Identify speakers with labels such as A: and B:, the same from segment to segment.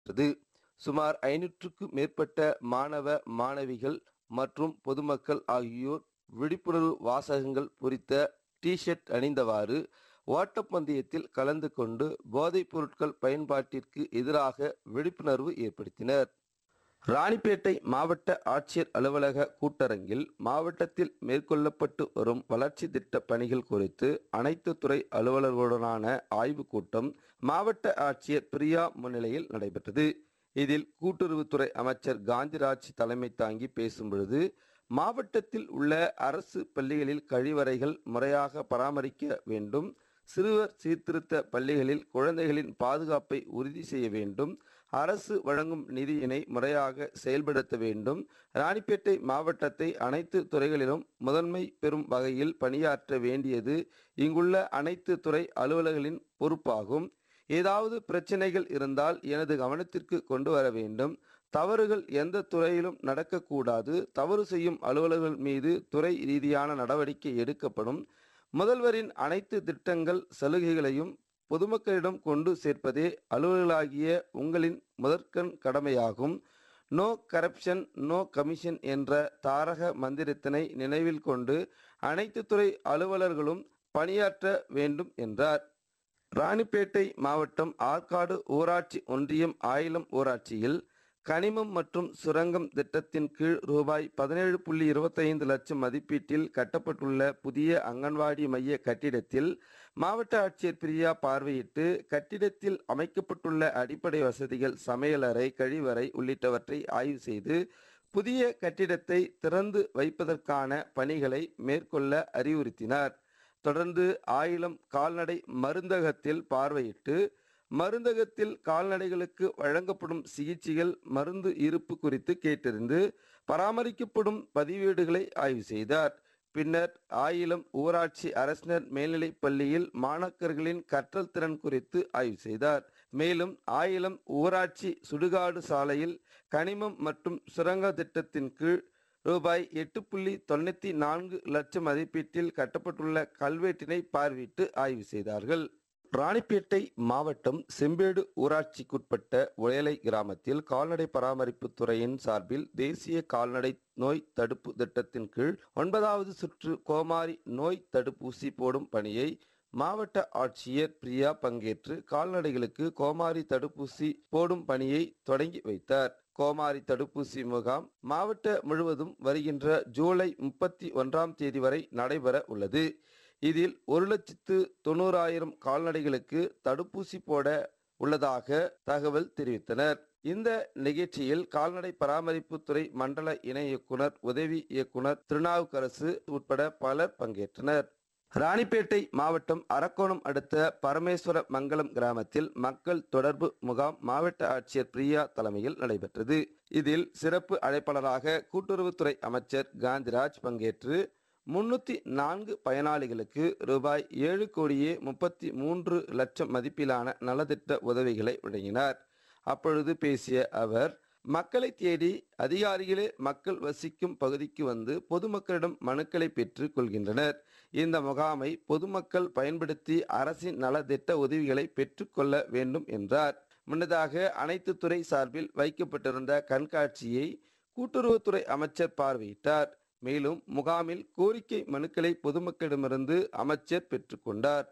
A: நடைபெற்றது சுமார் ஐநூற்றுக்கு மேற்பட்ட மாணவ மாணவிகள் மற்றும் பொதுமக்கள் ஆகியோர் விழிப்புணர்வு வாசகங்கள் பொறித்த டி ஷர்ட் அணிந்தவாறு ஓட்டப்பந்தயத்தில் கலந்து கொண்டு போதைப் பொருட்கள் பயன்பாட்டிற்கு எதிராக விழிப்புணர்வு ஏற்படுத்தினர் ராணிப்பேட்டை மாவட்ட ஆட்சியர் அலுவலக கூட்டரங்கில் மாவட்டத்தில் மேற்கொள்ளப்பட்டு வரும் வளர்ச்சி திட்ட பணிகள் குறித்து அனைத்து துறை அலுவலர்களுடனான ஆய்வுக் கூட்டம் மாவட்ட ஆட்சியர் பிரியா முன்னிலையில் நடைபெற்றது இதில் கூட்டுறவுத்துறை அமைச்சர் காந்திராஜ் தலைமை தாங்கி பேசும் பொழுது மாவட்டத்தில் உள்ள அரசு பள்ளிகளில் கழிவறைகள் முறையாக பராமரிக்க வேண்டும் சிறுவர் சீர்திருத்த பள்ளிகளில் குழந்தைகளின் பாதுகாப்பை உறுதி செய்ய வேண்டும் அரசு வழங்கும் நிதியினை முறையாக செயல்படுத்த வேண்டும் ராணிப்பேட்டை மாவட்டத்தை அனைத்து துறைகளிலும் முதன்மை பெறும் வகையில் பணியாற்ற வேண்டியது இங்குள்ள அனைத்து துறை அலுவலர்களின் பொறுப்பாகும் ஏதாவது பிரச்சனைகள் இருந்தால் எனது கவனத்திற்கு கொண்டு வர வேண்டும் தவறுகள் எந்த துறையிலும் நடக்கக்கூடாது தவறு செய்யும் அலுவலர்கள் மீது துறை ரீதியான நடவடிக்கை எடுக்கப்படும் முதல்வரின் அனைத்து திட்டங்கள் சலுகைகளையும் பொதுமக்களிடம் கொண்டு சேர்ப்பதே அலுவலர்களாகிய உங்களின் முதற்கண் கடமையாகும் நோ கரப்ஷன் நோ கமிஷன் என்ற தாரக மந்திரத்தினை நினைவில் கொண்டு அனைத்து துறை அலுவலர்களும் பணியாற்ற வேண்டும் என்றார் ராணிப்பேட்டை மாவட்டம் ஆற்காடு ஊராட்சி ஒன்றியம் ஆயிலம் ஊராட்சியில் கனிமம் மற்றும் சுரங்கம் திட்டத்தின் கீழ் ரூபாய் பதினேழு புள்ளி இருபத்தைந்து லட்சம் மதிப்பீட்டில் கட்டப்பட்டுள்ள புதிய அங்கன்வாடி மைய கட்டிடத்தில் மாவட்ட ஆட்சியர் பிரியா பார்வையிட்டு கட்டிடத்தில் அமைக்கப்பட்டுள்ள அடிப்படை வசதிகள் சமையலறை கழிவறை உள்ளிட்டவற்றை ஆய்வு செய்து புதிய கட்டிடத்தை திறந்து வைப்பதற்கான பணிகளை மேற்கொள்ள அறிவுறுத்தினார் தொடர்ந்து ஆயிலம் கால்நடை மருந்தகத்தில் பார்வையிட்டு மருந்தகத்தில் கால்நடைகளுக்கு வழங்கப்படும் சிகிச்சைகள் மருந்து இருப்பு குறித்து கேட்டறிந்து பராமரிக்கப்படும் பதிவேடுகளை ஆய்வு செய்தார் பின்னர் ஆயிலம் ஊராட்சி அரசினர் மேல்நிலைப் பள்ளியில் மாணாக்கர்களின் கற்றல் திறன் குறித்து ஆய்வு செய்தார் மேலும் ஆயிலம் ஊராட்சி சுடுகாடு சாலையில் கனிமம் மற்றும் சுரங்க திட்டத்தின் கீழ் ரூபாய் எட்டு புள்ளி தொண்ணூற்றி நான்கு லட்சம் மதிப்பீட்டில் கட்டப்பட்டுள்ள கல்வெட்டினை பார்வையிட்டு ஆய்வு செய்தார்கள் ராணிப்பேட்டை மாவட்டம் செம்பேடு ஊராட்சிக்குட்பட்ட உயலை கிராமத்தில் கால்நடை பராமரிப்பு துறையின் சார்பில் தேசிய கால்நடை நோய் தடுப்பு திட்டத்தின் கீழ் ஒன்பதாவது சுற்று கோமாரி நோய் தடுப்பூசி போடும் பணியை மாவட்ட ஆட்சியர் பிரியா பங்கேற்று கால்நடைகளுக்கு கோமாரி தடுப்பூசி போடும் பணியை தொடங்கி வைத்தார் கோமாரி தடுப்பூசி முகாம் மாவட்ட முழுவதும் வருகின்ற ஜூலை முப்பத்தி ஒன்றாம் தேதி வரை நடைபெற உள்ளது இதில் ஒரு லட்சத்து தொண்ணூறாயிரம் கால்நடைகளுக்கு தடுப்பூசி போட உள்ளதாக தகவல் தெரிவித்தனர் இந்த நிகழ்ச்சியில் கால்நடை பராமரிப்புத்துறை மண்டல இணை இயக்குனர் உதவி இயக்குனர் திருநாவுக்கரசு உட்பட பலர் பங்கேற்றனர் ராணிப்பேட்டை மாவட்டம் அரக்கோணம் அடுத்த பரமேஸ்வர மங்கலம் கிராமத்தில் மக்கள் தொடர்பு முகாம் மாவட்ட ஆட்சியர் பிரியா தலைமையில் நடைபெற்றது இதில் சிறப்பு அழைப்பாளராக கூட்டுறவுத்துறை அமைச்சர் காந்திராஜ் பங்கேற்று முன்னூத்தி நான்கு பயனாளிகளுக்கு ரூபாய் ஏழு கோடியே முப்பத்தி மூன்று லட்சம் மதிப்பிலான நலத்திட்ட உதவிகளை வழங்கினார் அப்பொழுது பேசிய அவர் மக்களை தேடி அதிகாரிகளே மக்கள் வசிக்கும் பகுதிக்கு வந்து பொதுமக்களிடம் மனுக்களை பெற்று கொள்கின்றனர் இந்த முகாமை பொதுமக்கள் பயன்படுத்தி அரசின் நலத்திட்ட உதவிகளை பெற்றுக்கொள்ள வேண்டும் என்றார் முன்னதாக அனைத்து துறை சார்பில் வைக்கப்பட்டிருந்த கண்காட்சியை கூட்டுறவுத்துறை அமைச்சர் பார்வையிட்டார் மேலும் முகாமில் கோரிக்கை மனுக்களை பொதுமக்களிடமிருந்து அமைச்சர் பெற்றுக்கொண்டார்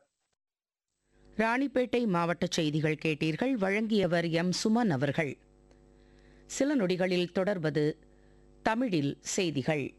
B: ராணிப்பேட்டை மாவட்ட செய்திகள் கேட்டீர்கள் வழங்கியவர் எம் சுமன் அவர்கள் சில நொடிகளில் தொடர்வது தமிழில் செய்திகள்